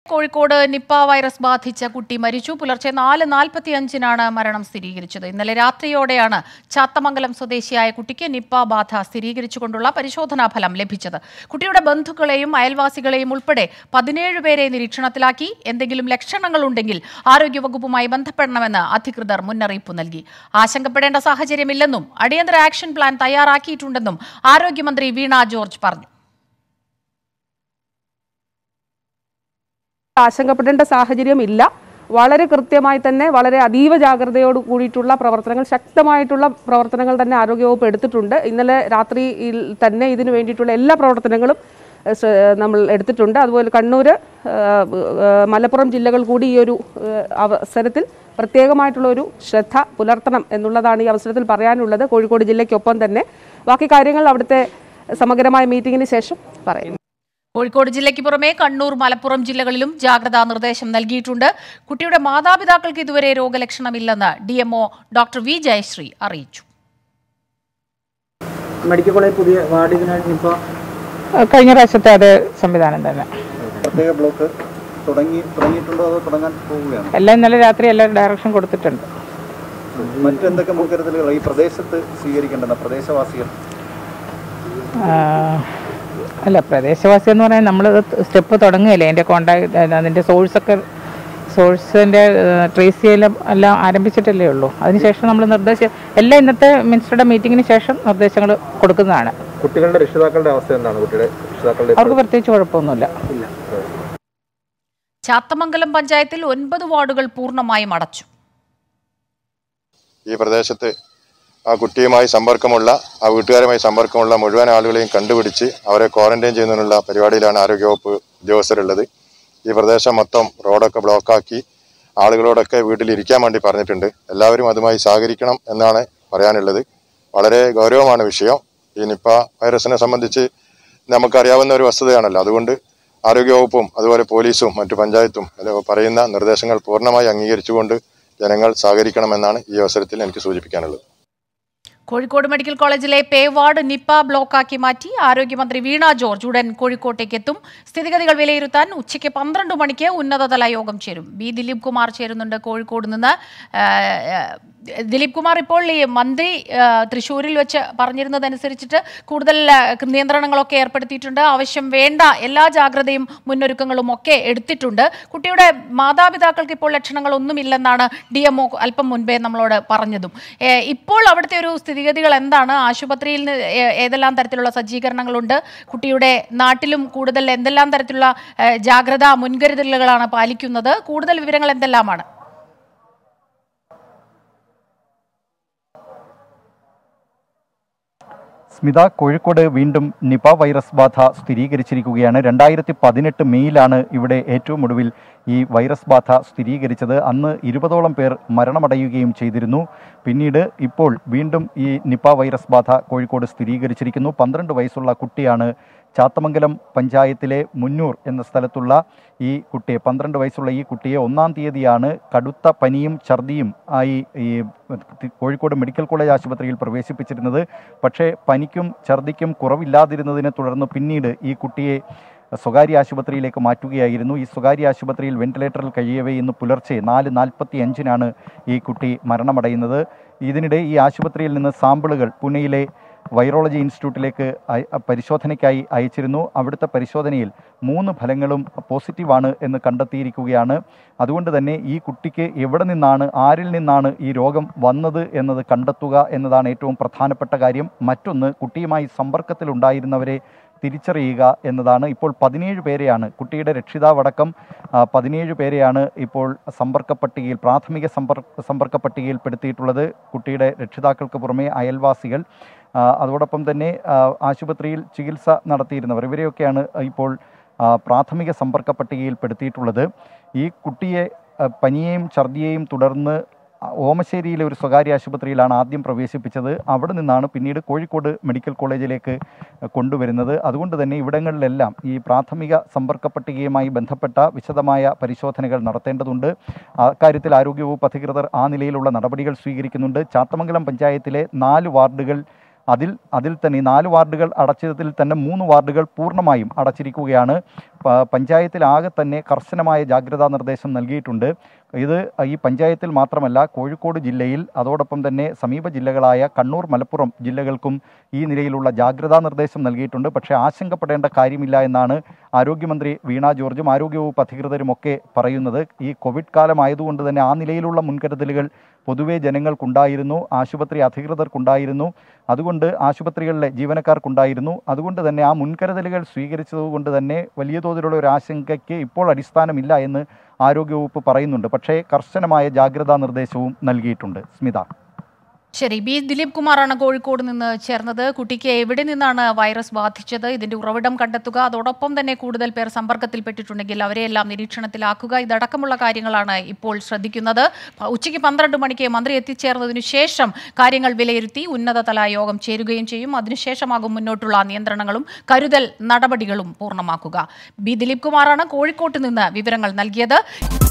Kozhikode Nipah virus ബാധിച്ച കുട്ടി മരിച്ചു പുലർച്ചെ നാല് നാൽപ്പത്തിയഞ്ചിനാണ് മരണം സ്ഥിരീകരിച്ചത് ഇന്നലെ രാത്രിയോടെയാണ് ചാത്തമംഗലം സ്വദേശിയായ കുട്ടിക്ക് നിപ്പ ബാധ സ്ഥിരീകരിച്ചുകൊണ്ടുള്ള പരിശോധനാ ഫലം ലഭിച്ചത് കുട്ടിയുടെ ബന്ധുക്കളെയും അയൽവാസികളെയും ഉൾപ്പെടെ പതിനേഴ് പേരെ നിരീക്ഷണത്തിലാക്കി എന്തെങ്കിലും ലക്ഷണങ്ങളുണ്ടെങ്കിൽ ആരോഗ്യവകുപ്പുമായി ബന്ധപ്പെടണമെന്ന് അധികൃതർ മുന്നറിയിപ്പ് നൽകി ആശങ്കപ്പെടേണ്ട സാഹചര്യമില്ലെന്നും അടിയന്തര ആക്ഷൻ പ്ലാൻ തയ്യാറാക്കിയിട്ടുണ്ടെന്നും ആരോഗ്യമന്ത്രി വീണ ജോർജ് പറഞ്ഞു ആശങ്കപ്പെടേണ്ട സാഹചര്യം ഇല്ല വളരെ കൃത്യമായി തന്നെ വളരെ അതീവ ജാഗ്രതയോട് കൂടിയിട്ടുള്ള പ്രവർത്തനങ്ങൾ ശക്തമായിട്ടുള്ള പ്രവർത്തനങ്ങൾ തന്നെ ആരോഗ്യവകുപ്പ് എടുത്തിട്ടുണ്ട് ഇന്നലെ രാത്രിയിൽ തന്നെ ഇതിനു വേണ്ടിയിട്ടുള്ള എല്ലാ പ്രവർത്തനങ്ങളും ഏഹ്, ശ്ര- നമ്മൾ എടുത്തിട്ടുണ്ട് അതുപോലെ കണ്ണൂർ മലപ്പുറം ജില്ലകൾ കൂടി ഈ ഒരു ഏഹ്, അവസരത്തിൽ പ്രത്യേകമായിട്ടുള്ള ഒരു ശ്രദ്ധ പുലർത്തണം എന്നുള്ളതാണ് ഈ അവസരത്തിൽ പറയാനുള്ളത് കോഴിക്കോട് ജില്ലയ്ക്കൊപ്പം തന്നെ ബാക്കി കാര്യങ്ങൾ അവിടുത്തെ സമഗ്രമായ മീറ്റിംഗിന് ശേഷം പറയും കോഴിക്കോട് ജില്ലയ്ക്ക് പുറമെ കണ്ണൂർ മലപ്പുറം ജില്ലകളിലും ജാഗ്രതാ നിർദ്ദേശം നൽകിയിട്ടുണ്ട് കുട്ടിയുടെ മാതാപിതാക്കൾക്ക് ഇതുവരെ രോഗലക്ഷണമില്ലെന്ന് D M O doctor V Jayashree അറിയിച്ചു മെഡിക്കൽ കോളേജ് പുതിയ വാർഡ് ഇതിനായിട്ട് ഇപ്പോൾ കഴിഞ്ഞ പ്രാവശ്യത്തെ അതേ സംവിധാനം തന്നെ പ്രത്യേക ബ്ലോക്ക് തുടങ്ങി തുടങ്ങിയിട്ടുണ്ടോ അതോ തുടങ്ങാൻ പോവുകയാണ് എല്ലാം ഇന്നലെ രാത്രി എല്ലാം ഡയറക്ഷൻ കൊടുത്തിട്ടുണ്ട് മറ്റെന്തൊക്കെ മുൻകരുതലുകൾ ഈ പ്രദേശത്ത് സ്വീകരിക്കേണ്ടത് പ്രദേശവാസികൾ ആ, അല്ല പ്രദേശവാസി എന്ന് പറയാൻ നമ്മൾ സ്റ്റെപ്പ് തുടങ്ങുകയല്ലേ അതിൻ്റെ കോണ്ടാക്ട് അതിൻ്റെ സോഴ്സൊക്കെ സോഴ്സിൻ്റെ ട്രേസ് ചെയ്യലും എല്ലാം ആരംഭിച്ചിട്ടല്ലേ ഉള്ളൂ അതിനുശേഷം നമ്മൾ നിർദ്ദേശം എല്ലാം ഇന്നത്തെ മിനിസ്റ്ററുടെ മീറ്റിങ്ങിന് ശേഷം നിർദ്ദേശങ്ങൾ കൊടുക്കുന്നതാണ് കുട്ടികളുടെ രക്ഷിതാക്കളുടെ അവസ്ഥ എന്താണ് കുട്ടിയുടെ രക്ഷിതാക്കളുടെ അവർക്ക് പ്രത്യേകിച്ച് കുഴപ്പമൊന്നുമില്ല ചാത്തമംഗലം പഞ്ചായത്തിൽ ഒൻപത് വാർഡുകൾ പൂർണ്ണമായും അടച്ചു ഈ പ്രദേശത്ത് ആ കുട്ടിയുമായി സമ്പർക്കമുള്ള ആ വീട്ടുകാരുമായി സമ്പർക്കമുള്ള മുഴുവൻ ആളുകളെയും കണ്ടുപിടിച്ച് അവരെ ക്വാറന്റൈൻ ചെയ്യുന്നതിനുള്ള പരിപാടിയിലാണ് ആരോഗ്യവകുപ്പ് ഉദ്യോഗസ്ഥരുള്ളത് ഈ പ്രദേശം മൊത്തം റോഡൊക്കെ ബ്ലോക്കാക്കി ആളുകളോടൊക്കെ വീട്ടിലിരിക്കാൻ വേണ്ടി പറഞ്ഞിട്ടുണ്ട് എല്ലാവരും അതുമായി സഹകരിക്കണം എന്നാണ് പറയാനുള്ളത് വളരെ ഗൗരവമാണ് വിഷയം ഈ നിപ്പ വൈറസിനെ സംബന്ധിച്ച് നമുക്കറിയാവുന്ന ഒരു വസ്തുതയാണല്ലോ അതുകൊണ്ട് ആരോഗ്യവകുപ്പും അതുപോലെ പോലീസും മറ്റു പഞ്ചായത്തും അത് പറയുന്ന നിർദ്ദേശങ്ങൾ പൂർണ്ണമായി അംഗീകരിച്ചുകൊണ്ട് ജനങ്ങൾ സഹകരിക്കണമെന്നാണ് ഈ അവസരത്തിൽ എനിക്ക് സൂചിപ്പിക്കാനുള്ളത് കോഴിക്കോട് മെഡിക്കൽ കോളേജിലെ പേ വാർഡ് നിപ്പ ബ്ലോക്കാക്കി മാറ്റി ആരോഗ്യമന്ത്രി വീണ ജോർജ് ഉടൻ കോഴിക്കോട്ടേക്ക് എത്തും സ്ഥിതിഗതികൾ വിലയിരുത്താൻ ഉച്ചയ്ക്ക് പന്ത്രണ്ട് മണിക്ക് ഉന്നതതല യോഗം ചേരും ബി ദിലീപ് കുമാർ ചേരുന്നുണ്ട് കോഴിക്കോട് നിന്ന് ആ, ആ, ദിലീപ് കുമാർ ഇപ്പോൾ ഈ മന്ത്രി ആ, തൃശ്ശൂരിൽ വെച്ച് പറഞ്ഞിരുന്നതനുസരിച്ചിട്ട് കൂടുതൽ ആ, നിയന്ത്രണങ്ങളൊക്കെ ഏർപ്പെടുത്തിയിട്ടുണ്ട് ആവശ്യം വേണ്ട എല്ലാ ജാഗ്രതയും മുന്നൊരുക്കങ്ങളും ഒക്കെ എടുത്തിട്ടുണ്ട് കുട്ടിയുടെ മാതാപിതാക്കൾക്ക് ഇപ്പോൾ ലക്ഷണങ്ങളൊന്നുമില്ലെന്നാണ് ഡി എംഒ അല്പം മുൻപേ നമ്മളോട് പറഞ്ഞതും ഏ, ഇപ്പോൾ അവിടുത്തെ ഒരു സ്ഥിതിഗതികൾ എന്താണ് ആശുപത്രിയിൽ നിന്ന് ഏ- ഏതെല്ലാം തരത്തിലുള്ള സജ്ജീകരണങ്ങളുണ്ട് കുട്ടിയുടെ നാട്ടിലും കൂടുതൽ എന്തെല്ലാം തരത്തിലുള്ള ഏ, ജാഗ്രതാ മുൻകരുതലുകളാണ് പാലിക്കുന്നത് കൂടുതൽ വിവരങ്ങൾ എന്തെല്ലാമാണ് സ്മിത കോഴിക്കോട് വീണ്ടും നിപ വൈറസ് ബാധ സ്ഥിരീകരിച്ചിരിക്കുകയാണ് രണ്ടായിരത്തി പതിനെട്ട് മെയ്യിലാണ് ഇവിടെ ഏറ്റവും ഒടുവിൽ ഈ വൈറസ് ബാധ സ്ഥിരീകരിച്ചത് അന്ന് ഇരുപതോളം പേർ മരണമടയുകയും ചെയ്തിരുന്നു പിന്നീട് ഇപ്പോൾ വീണ്ടും ഈ നിപ വൈറസ് ബാധ കോഴിക്കോട് സ്ഥിരീകരിച്ചിരിക്കുന്നു പന്ത്രണ്ട് വയസ്സുള്ള കുട്ടിയാണ് ചാത്തമംഗലം പഞ്ചായത്തിലെ മുന്നൂർ എന്ന സ്ഥലത്തുള്ള ഈ കുട്ടിയെ പന്ത്രണ്ട് വയസ്സുള്ള ഈ കുട്ടിയെ ഒന്നാം തീയതിയാണ് കടുത്ത പനിയും ഛർദിയും ആയി ഈ കോഴിക്കോട് മെഡിക്കൽ കോളേജ് ആശുപത്രിയിൽ പ്രവേശിപ്പിച്ചിരുന്നത് പക്ഷേ പനിക്കും ഛർദിക്കും കുറവില്ലാതിരുന്നതിനെ തുടർന്ന് പിന്നീട് ഈ കുട്ടിയെ സ്വകാര്യ ആശുപത്രിയിലേക്ക് മാറ്റുകയായിരുന്നു ഈ സ്വകാര്യ ആശുപത്രിയിൽ വെന്റിലേറ്ററിൽ കഴിയവേ ഇന്ന് പുലർച്ചെ നാല് നാൽപ്പത്തി അഞ്ചിനാണ് ഈ കുട്ടി മരണമടയുന്നത് ഇതിനിടെ ഈ ആശുപത്രിയിൽ നിന്ന് സാമ്പിളുകൾ പുനെയിലെ വൈറോളജി ഇൻസ്റ്റിറ്റ്യൂട്ടിലേക്ക് അയ- പരിശോധനയ്ക്കായി അയച്ചിരുന്നു അവിടുത്തെ പരിശോധനയിൽ മൂന്ന് ഫലങ്ങളും പോസിറ്റീവാണ് എന്ന് കണ്ടെത്തിയിരിക്കുകയാണ് അതുകൊണ്ട് തന്നെ ഈ കുട്ടിക്ക് എവിടെ നിന്നാണ് ആരിൽ നിന്നാണ് ഈ രോഗം വന്നത് എന്നത് കണ്ടെത്തുക എന്നതാണ് ഏറ്റവും പ്രധാനപ്പെട്ട കാര്യം മറ്റൊന്ന് കുട്ടിയുമായി സമ്പർക്കത്തിലുണ്ടായിരുന്നവരെ തിരിച്ചറിയുക എന്നതാണ് ഇപ്പോൾ പതിനേഴ് പേരെയാണ് കുട്ടിയുടെ രക്ഷിതാവടക്കം ആ, പതിനേഴ് പേരെയാണ് ഇപ്പോൾ സമ്പർക്ക പട്ടികയിൽ പ്രാഥമിക സമ്പർക്ക സമ്പർക്ക പട്ടികയിൽപ്പെടുത്തിയിട്ടുള്ളത് കുട്ടിയുടെ രക്ഷിതാക്കൾക്ക് പുറമെ അയൽവാസികൾ ആ, അതോടൊപ്പം തന്നെ ആ, ആശുപത്രിയിൽ ചികിത്സ നടത്തിയിരുന്നവർ ഇവരെയൊക്കെയാണ് ഇപ്പോൾ ആ, പ്രാഥമിക സമ്പർക്ക പട്ടികയിൽപ്പെടുത്തിയിട്ടുള്ളത് ഈ കുട്ടിയെ ആ, പനിയെയും ഛർദിയെയും തുടർന്ന് ഓമശ്ശേരിയിലെ ഒരു സ്വകാര്യ ആശുപത്രിയിലാണ് ആദ്യം പ്രവേശിപ്പിച്ചത് അവിടെ നിന്നാണ് പിന്നീട് കോഴിക്കോട് മെഡിക്കൽ കോളേജിലേക്ക് കൊണ്ടുവരുന്നത് അതുകൊണ്ട് തന്നെ ഇവിടങ്ങളിലെല്ലാം ഈ പ്രാഥമിക സമ്പർക്ക പട്ടികയുമായി ബന്ധപ്പെട്ട വിശദമായ പരിശോധനകൾ നടത്തേണ്ടതുണ്ട് അക്കാര്യത്തിൽ ആരോഗ്യവകുപ്പ് അധികൃതർ ആ നിലയിലുള്ള നടപടികൾ സ്വീകരിക്കുന്നുണ്ട് ചാത്തമംഗലം പഞ്ചായത്തിലെ നാല് വാർഡുകൾ അതിൽ അതിൽ തന്നെ ഈ നാല് വാർഡുകൾ അടച്ചതിൽ തന്നെ മൂന്ന് വാർഡുകൾ പൂർണ്ണമായും അടച്ചിരിക്കുകയാണ് പ- പഞ്ചായത്തിലാകെ തന്നെ കർശനമായ ജാഗ്രതാ നിർദ്ദേശം നൽകിയിട്ടുണ്ട് ഇത് ഈ പഞ്ചായത്തിൽ മാത്രമല്ല കോഴിക്കോട് ജില്ലയിൽ അതോടൊപ്പം തന്നെ സമീപ ജില്ലകളായ കണ്ണൂർ മലപ്പുറം ജില്ലകൾക്കും ഈ നിലയിലുള്ള ജാഗ്രതാ നിർദ്ദേശം നൽകിയിട്ടുണ്ട് പക്ഷേ ആശങ്കപ്പെടേണ്ട കാര്യമില്ല എന്നാണ് ആരോഗ്യമന്ത്രി വീണ ജോർജും ആരോഗ്യവകുപ്പ് അധികൃതരുമൊക്കെ പറയുന്നത് ഈ കോവിഡ് കാലമായതുകൊണ്ട് തന്നെ ആ നിലയിലുള്ള മുൻകരുതലുകൾ പൊതുവെ ജനങ്ങൾക്കുണ്ടായിരുന്നു ആശുപത്രി അധികൃതർക്കുണ്ടായിരുന്നു അതുകൊണ്ട് ആശുപത്രികളിലെ ജീവനക്കാർക്കുണ്ടായിരുന്നു അതുകൊണ്ട് തന്നെ ആ മുൻകരുതലുകൾ സ്വീകരിച്ചതുകൊണ്ട് തന്നെ വലിയ തോതിലുള്ള ഒരു ആശങ്കയ്ക്ക് ഇപ്പോൾ അടിസ്ഥാനമില്ല എന്ന് ആരോഗ്യവകുപ്പ് പറയുന്നുണ്ട് പക്ഷേ കർശനമായ ജാഗ്രതാ നിർദ്ദേശവും നൽകിയിട്ടുണ്ട് സ്മിത ശരി ബി ദിലീപ് കുമാറാണ് കോഴിക്കോട് നിന്ന് ചേർന്നത് കുട്ടിക്ക് എവിടെ നിന്നാണ് വൈറസ് ബാധിച്ചത് ഇതിന്റെ ഉറവിടം കണ്ടെത്തുക അതോടൊപ്പം തന്നെ കൂടുതൽ പേർ സമ്പർക്കത്തിൽപ്പെട്ടിട്ടുണ്ടെങ്കിൽ അവരെയെല്ലാം നിരീക്ഷണത്തിലാക്കുക ഇതടക്കമുള്ള കാര്യങ്ങളാണ് ഇപ്പോൾ ശ്രദ്ധിക്കുന്നത് പ- ഉച്ചയ്ക്ക് പന്ത്രണ്ട് മണിക്ക് മന്ത്രി എത്തിച്ചേർന്നതിനു ശേഷം കാര്യങ്ങൾ വിലയിരുത്തി ഉന്നതതല യോഗം ചേരുകയും ചെയ്യും അതിനുശേഷമാകും മുന്നോട്ടുള്ള നിയന്ത്രണങ്ങളും കരുതൽ നടപടികളും പൂർണ്ണമാക്കുക ബി ദിലീപ് കുമാറാണ് കോഴിക്കോട്ട് നിന്ന് വിവരങ്ങൾ നൽകിയത്